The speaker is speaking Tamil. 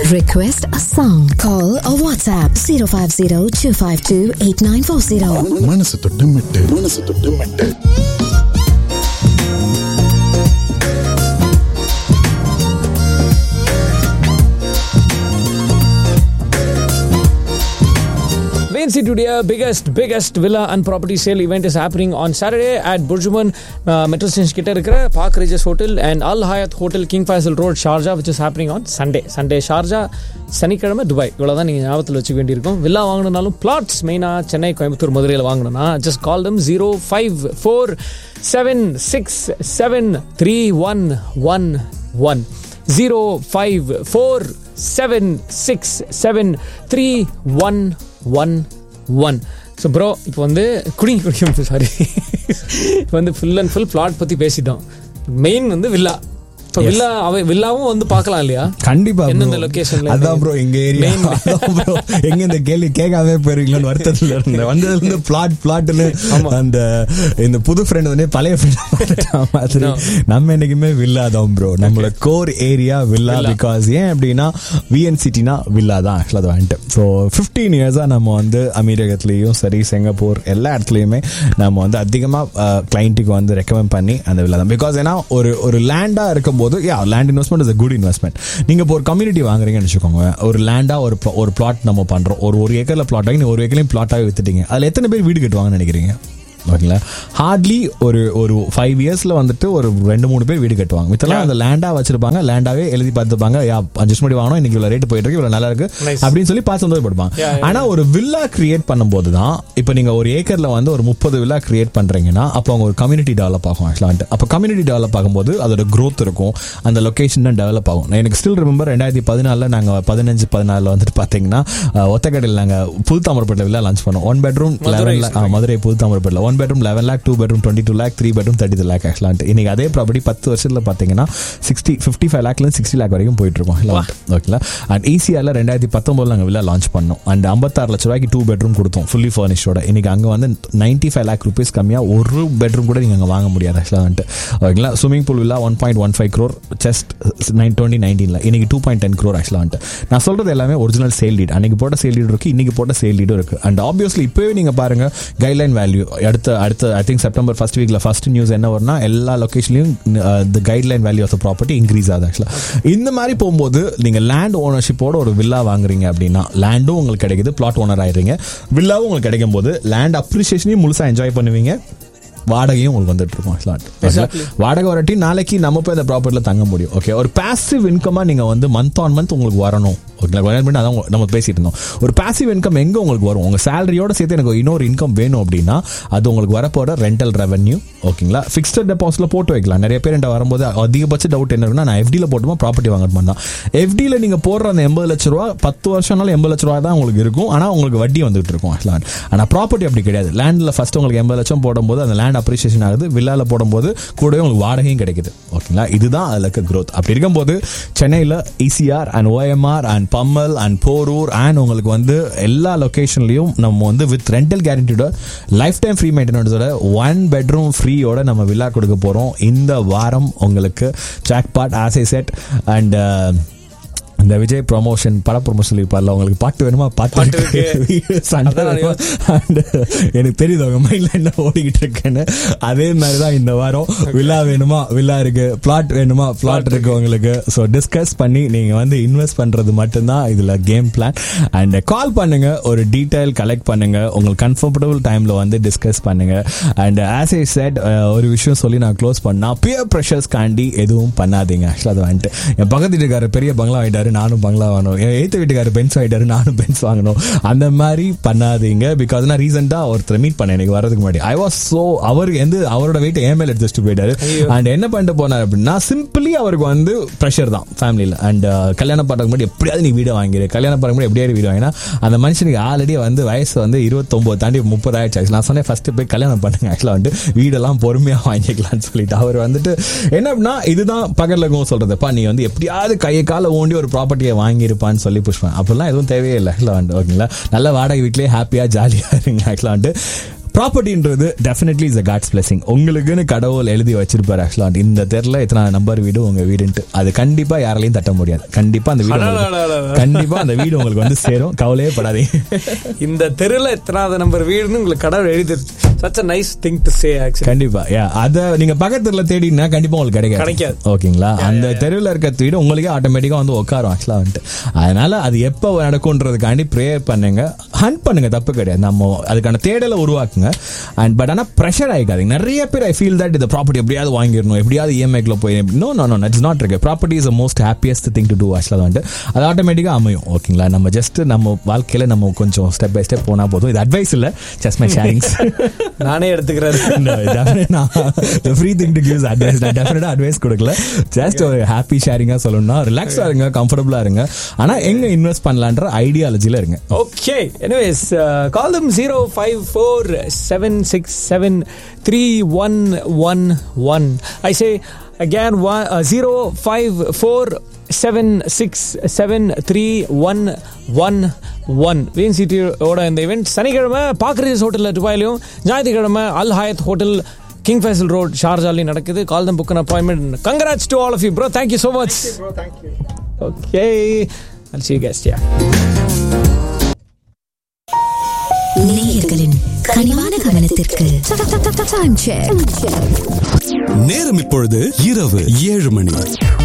Request a song. Call or WhatsApp 050 252 8940. மனசு தொட்டு மெட்டு மனசு தொட்டு மெட்டு Main City biggest biggest villa and property sale event is happening on Saturday at Burjuman uh, Metro Station கிட்ட இருக்கிற Park Regis Hotel and Al Hayat Hotel King Faisal Road Sharjah which is happening on Sunday Sunday Sharjah சனிக்கிழமை துபாய் இவ்வளோதான் நீங்கள் ஞாபகத்தில் வச்சுக்க வேண்டியிருக்கும் வில்லா வாங்கணுனாலும் பிளாட்ஸ் மெயினாக சென்னை கோயம்புத்தூர் மதுரையில் வாங்கணும்னா just call them zero five four seven six seven three one one one zero five four seven six seven three one one one so bro இப்போ வந்து குடிங்க குடிக்கும் சாரி இப்போ வந்து ஃபுல் அண்ட் ஃபுல் பிளாட் பற்றி பேசிட்டோம் மெயின் வந்து வில்லா இப்போ வில்லா அவ வில்லாவும் வந்து பார்க்கலாம் இல்லையா கண்டிப்பா bro. எந்தெந்த locationல அதான் ப்ரோ எங்க ஏரியா Main. ப்ரோ எங்க இந்த கேள்வி கேட்காம போயிருங்களோன்னு வருத்தத்துல இருந்தேன் வந்ததுல இருந்து பிளாட் பிளாட்னு அந்த இந்த புது ஃப்ரெண்ட் வந்து பழைய ஃப்ரெண்ட் மாதிரி No. நம்ம என்னைக்குமே வில்லா தான் ப்ரோ நம்மளோட core area villa Villa. Because ஏன் அப்படின்னா விஎன் சிட்டினா வில்லா தான் ஆக்சுவலாக அது வந்துட்டு ஸோ ஃபிஃப்டீன் இயர்ஸா நம்ம வந்து அமீரகத்துலேயும் சரி சிங்கப்பூர் எல்லா இடத்துலையுமே நம்ம வந்து அதிகமாக கிளைண்ட்டுக்கு வந்து ரெக்கமெண்ட் பண்ணி அந்த வில்லா தான் பிகாஸ் ஏன்னா ஒரு ஒரு லேண்டாக இருக்கும்போது yeah land investment is a good investment நீங்கள் இப்போ ஒரு கம்யூனிட்டி வாங்குறீங்கன்னு வச்சுக்கோங்க ஒரு லேண்டாக ஒரு pl- ஒரு பிளாட் நம்ம பண்ணுறோம் ஒரு ஒரு ஏக்கரில் பிளாட் ஆகி நீ ஒரு ஏக்கர்லையும் பிளாட்டாகவே வித்துட்டீங்க அதில் எத்தனை பேர் வீடு கட்டுவாங்கன்னு நினைக்கிறீங்க ஓகேங்களா ஹார்ட்லி ஒரு ஒரு ஃபைவ் இயர்ஸ்ல வந்துட்டு ஒரு ரெண்டு மூணு பேர் வீடு கட்டுவாங்க மித்தெல்லாம் அந்த லேண்டா வச்சிருப்பாங்க லேண்டாவே எழுதி பார்த்துப்பாங்க யா அட்ஜஸ்ட் பண்ணி வாங்கணும் இன்னைக்கு இவ்வளவு ரேட் போயிட்டு இருக்கு இவ்வளவு நல்லா இருக்கு Nice. அப்படின்னு சொல்லி பார்த்து சந்தோஷப்படுவாங்க Yeah, yeah, ஆனா ஒரு வில்லா கிரியேட் பண்ணும்போது தான் இப்போ நீங்க ஒரு ஏக்கர்ல வந்து ஒரு முப்பது வில்லா கிரியேட் பண்றீங்கன்னா அப்போ அவங்க ஒரு கம்யூனிட்டி டெவலப் ஆகும் ஆக்சுவலாக அப்போ கம்யூனிட்டி டெவலப் ஆகும்போது அதோட growth இருக்கும் அந்த லொகேஷன் தான் டெவலப் ஆகும் நான் எனக்கு ஸ்டில் ரிமெம்பர் ரெண்டாயிரத்தி பதினாலில் நாங்கள் பதினஞ்சு பதினாலில் வந்துட்டு பார்த்தீங்கன்னா அஹ், ஒத்தக்கடையில் நாங்கள் புது தாமரப்பேட்டில் வில்லா லான்ச் பண்ணோம் one bedroom Madurai eleven Madurai புது தாமரப்பேட்டில் one bedroom eleven lakh two bedroom twenty two lakh three bedroom thirty two lakh ஆக்சுவலான்ட்டு இன்னைக்கு அதே ப்ராப்பர்ட்டி பத்து வருஷத்தில் பார்த்தீங்கன்னா சிக்ஸ்டி ஃபிஃப்டி ஃபைவ் லேக்லேருந்து சிக்ஸ்டி லேக் வரைக்கும் போயிட்டு இருக்கோம் ஓகேங்களா அண்ட் ஈசிஆரில் ரெண்டாயிரத்தி பத்தொம்போதில் நாங்கள் வில்லா லான்ச் பண்ணோம் அண்ட் ஐம்பத்தாறு லட்ச ரூபாய்க்கு டூ பெட்ரூம் கொடுத்தோம் ஃபுல்லி ஃபர்னிஷோட இன்னைக்கு அங்கே வந்து நைன்ட்டி ஃபைவ் லேக் ருபீஸ் கம்மியாக ஒரு பெட்ரூம் கூட நீங்கள் அங்கே வாங்க முடியாது ஆக்சுவலாக ஓகேங்களா swimming pool villa one point one five crore செஸ்ட் நைன் டுவெண்ட்டி நைன்டீனில் இன்னைக்கு டூ பாயிண்ட் டென் க்ரோர் ஆக்சுவலாக நான் சொல்கிறது எல்லாமே ஒரிஜினல் சேல் லீட் அன்னைக்கு போட்ட சேல் லீட் இருக்கு இன்னைக்கு போட்ட சேல் லீடும் இருக்கு அண்ட் ஆப்வியஸ்லி இப்போவே நீங்கள் பாருங்க கைட்லைன் வேல்யூ அடுத்த அடுத்த ஐ திங்க் செப்டம்பர் ஃபர்ஸ்ட் வீக்ல ஃபர்ஸ்ட் நியூஸ் என்ன வரும்னா எல்லா லொகேஷன்லையும் the guideline value of the property increase ஆகுது ஆக்சுவலாக இந்த மாதிரி போகும்போது நீங்க லேண்ட் ஓனர்ஷிப்போட ஒரு வில்லா வாங்குறீங்க அப்படின்னா லேண்டும் உங்களுக்கு கிடைக்குது பிளாட் ஓனர் ஆயிடுறீங்க வில்லாவும் உங்களுக்கு கிடைக்கும் போது லேண்ட் அப்ரிசியேஷனையும் முழுசா என்ஜாய் பண்ணுவீங்க வாடகையும் உங்களுக்கு வந்துட்டு இருக்கும் Exactly. ஆக்சுவலாக வாடகை வரட்டி நாளைக்கு நம்ம போய் அந்த ப்ராப்பர்ட்டியில் தங்க முடியும் ஓகே ஒரு பாசிவ் இன்கமா நீங்க வந்து மந்த் ஆன் மந்த் உங்களுக்கு வரணும் ஓகேங்களா கொஞ்ச நேரம் முன்னாடி அதான் உங்க- நம்ம பேசிட்டு இருந்தோம் ஒரு பாசிவ் இன்கம் எங்க உங்களுக்கு வரும் உங்க சேலரியோட சேர்த்து எனக்கு இன்னொரு இன்கம் வேணும் அப்படின்னா அது உங்களுக்கு வரப்போற ரெண்டல் ரெவன்யூ ஓகேங்களா ஃபிக்ஸ்ட் டெபாசிட்ல போட்டு வைக்கலாம் நிறைய பேர் என்கிட்ட வரும்போது அதிகபட்ச டவுட் என்ன இருக்குன்னா நான் எஃப்டியில் போட்டுமா ப்ராப்பர்ட்டி வாங்கணுமா தான் எஃப்டியில் நீங்க போடுற அந்த எண்பது லட்ச ரூபா பத்து வருஷம்னாலும் எண்பது லட்ச ரூபா தான் உங்களுக்கு இருக்கும் ஆனா உங்களுக்கு வட்டி வந்துட்டு இருக்கும் ஆக்சுவலாக ஆனா ப்ராப்பர்ட்டி அப்படி கிடையாது லேண்ட்ல ஃபர்ஸ்ட் உங்களுக்கு எண்பது லட்சம் போடும்போது அந்த லேண்ட் அப்ரிசியேஷன் ஆகுது வில்லால போடும்போது கூடவே உங்களுக்கு வாடகையும் கிடைக்குது ஓகேங்களா இதுதான் அதுல இருக்க growth அப்படி இருக்கும்போது சென்னையில் ECR and OMR and Pammal and Porur and உங்களுக்கு வந்து எல்லா லொகேஷன்லயும் நம்ம வந்து வித் ரெண்டல் கேரண்டியோட லைஃப் டைம் ஃப்ரீ மெயின்டெனன்ஸோட ஒன் பெட்ரூம் ஃப்ரீயோட நம்ம வில்லா கொடுக்க போறோம் இந்த வாரம் உங்களுக்கு ஜாக்பாட் ஆசை செட் அண்ட் இந்த விஜய் ப்ரொமோஷன் பட ப்ரொமோஷன் இருப்பார்ல உங்களுக்கு பாட்டு வேணுமா பாட்டு பாட்டு இருக்கு. இருக்கு. சண்டை அதான் வேணுமா? And எனக்கு தெரியுது உங்க மைண்ட்ல என்ன ஓடிக்கிட்டு இருக்குன்னு அதே மாதிரி தான் இந்த வாரம் வில்லா வேணுமா வில்லா இருக்கு பிளாட் வேணுமா பிளாட் இருக்கு உங்களுக்கு ஸோ டிஸ்கஸ் பண்ணி நீங்க வந்து இன்வெஸ்ட் பண்றது மட்டும்தான் இதுல கேம் பிளான் அண்ட் கால் பண்ணுங்க ஒரு டீடைல் கலெக்ட் பண்ணுங்க உங்களுக்கு கம்ஃபர்டபுள் டைம்ல வந்து டிஸ்கஸ் பண்ணுங்க அண்ட் ஆஸ் ஐ செட் ஒரு விஷயம் சொல்லி நான் க்ளோஸ் பண்ணா பியர் ப்ரெஷர்ஸ் காண்டி எதுவும் பண்ணாதீங்க ஆக்சுவலாக அது வந்துட்டு என் பக்கத்து வீட்டுக்காரர் பெரிய பங்களா வாங்கிட்டாரு நானும் பங்களா வாங்கணும் என் எய்த்த வீட்டுக்காரர் பென்ஸ் வாங்கிட்டாரு நானும் பென்ஸ் வாங்கணும் அந்த மாதிரி பண்ணாதீங்க பிகாஸ் நான் ரீசெண்டாக ஒருத்தர் மீட் பண்ணேன் எனக்கு வரதுக்கு முன்னாடி ஐ வாஸ் சோ அவருக்கு எந்த அவரோட வெயிட் ஏன் மேல எடுத்து வச்சுட்டு போயிட்டாரு அண்ட் என்ன பண்ணிட்டு போனார் அப்படின்னா சிம்பிளி அவருக்கு வந்து ப்ரெஷர் தான் ஃபேமிலியில் அண்ட் கல்யாணம் பண்ணுறதுக்கு முன்னாடி எப்படியாவது நீ வீடு வாங்கிடு கல்யாணம் பண்ணுறதுக்கு முன்னாடி எப்படியாவது வீடு வாங்கினா அந்த மனுஷனுக்கு ஆல்ரெடி வந்து வயசு வந்து இருபத்தொம்போது தாண்டி முப்பது ஆயிடுச்சு நான் சொன்னேன் ஃபர்ஸ்ட் போய் கல்யாணம் பண்ணுங்க ஆக்சுவலாக வந்து வீடெல்லாம் பொறுமையாக வாங்கிக்கலாம்னு சொல்லிட்டு அவர் வந்துட்டு என்ன அப்படின்னா இதுதான் பகல்லகம் சொல்றதுப்பா நீ வந்து எப்படியாவது கையை காலை ஓண்டி ஒரு ப்ராப்பர்ட்டியை வாங்கியிருப்பான்னு சொல்லி புஷ்பேன் அப்படிலாம் எதுவும் தேவையே இல்லை ஆக்சுவலாக வந்து ஓகேங்களா நல்ல வாடகை வீட்லேயே ஹாப்பியாக ஜாலியாக இருங்க ஆக்சுவலாக வந்து ப்ராப்பர்ட்டின்றது definitely is a God's blessing உங்களுக்குன்னு கடவுள் எழுதி வச்சிருப்பாரு ஆக்சுவலா இந்த தெருல இத்தனை நம்பர் வீடு உங்க வீடுன்ட்டு அது கண்டிப்பா யாராலையும் தட்ட முடியாது கண்டிப்பா அந்த வீடு உங்களுக்கு- கண்டிப்பா அந்த வீடு உங்களுக்கு வந்து சேரும் கவலையே படாதீங்க இந்த தெருல எத்தனாவது நம்பர் வீடுன்னு உங்களுக்கு கடவுள் எழுதிருச்சு such a nice thing to say actually கண்டிப்பா யா அத நீங்க பக்கத்துல தேடினா கண்டிப்பா உங்களுக்கு கிடைக்காது கிடைக்காது. ஓகேங்களா அந்த தெருவில் இருக்க வீடு உங்களுக்கே ஆட்டோமேட்டிக்கா வந்து உட்காரும் ஆக்சுவலா வந்துட்டு அதனால அது எப்போ நடக்கும்ன்றதுக்காண்டி ப்ரேயர் பண்ணுங்க ஹண்ட் பண்ணுங்க தப்பு கிடையாது நம்ம அதுக்கான தேடலை உருவாக்குங்க அண்ட் பட் ஆனா ப்ரெஷர் ஆயிக்காதீங்க நிறைய பேர் ஐ ஃபீல் தட் இந்த ப்ராப்பர்ட்டி எப்படியாவது வாங்கிடணும் எப்படியாவது இஎம்ஐக்குள்ள போய் no no no it's not இருக்கு property is most happiest thing to do ஆக்சுவலாக வந்துட்டு அது ஆட்டோமேட்டிக்காக அமையும் ஓகேங்களா நம்ம ஜஸ்ட் நம்ம வாழ்க்கையில நம்ம கொஞ்சம் ஸ்டெப் பை ஸ்டெப் போனா போதும் இது அட்வைஸ் இல்ல ஜஸ்ட் மை ஷேரிங்ஸ் நானே எடுத்துக்கிறேன் free thing to gives advice நான் டெஃபினட்டா அட்வைஸ் கொடுக்கல ஜஸ்ட் ஒரு ஹாப்பி ஷேரிங்கா சொல்லணும்னா ரிலாக்ஸா இருங்க கம்ஃபர்டபுளா இருங்க ஆனா எங்க இன்வெஸ்ட் பண்ணலான்ற ஐடியாலஜில இருங்க Okay. Anyways, uh, call them 054 767 3111. I say again one, uh, 054 76731111 வீன் சிட்டியோட இந்த இவெண்ட் சனிக்கிழமை பாக்ரீஸ் ஹோட்டலில் துபாயிலையும் ஞாயிற்றுக்கிழமை Al Hayat hotel King Faisal road ஷார்ஜாலையும் நடக்குது call them book an appointment congrats to all of you bro thank you so much okay I'll see you guys. Yeah. நேயர்களின் கனிவான கவனத்திற்கு Time check. நேரம் இப்பொழுது இரவு ஏழு மணி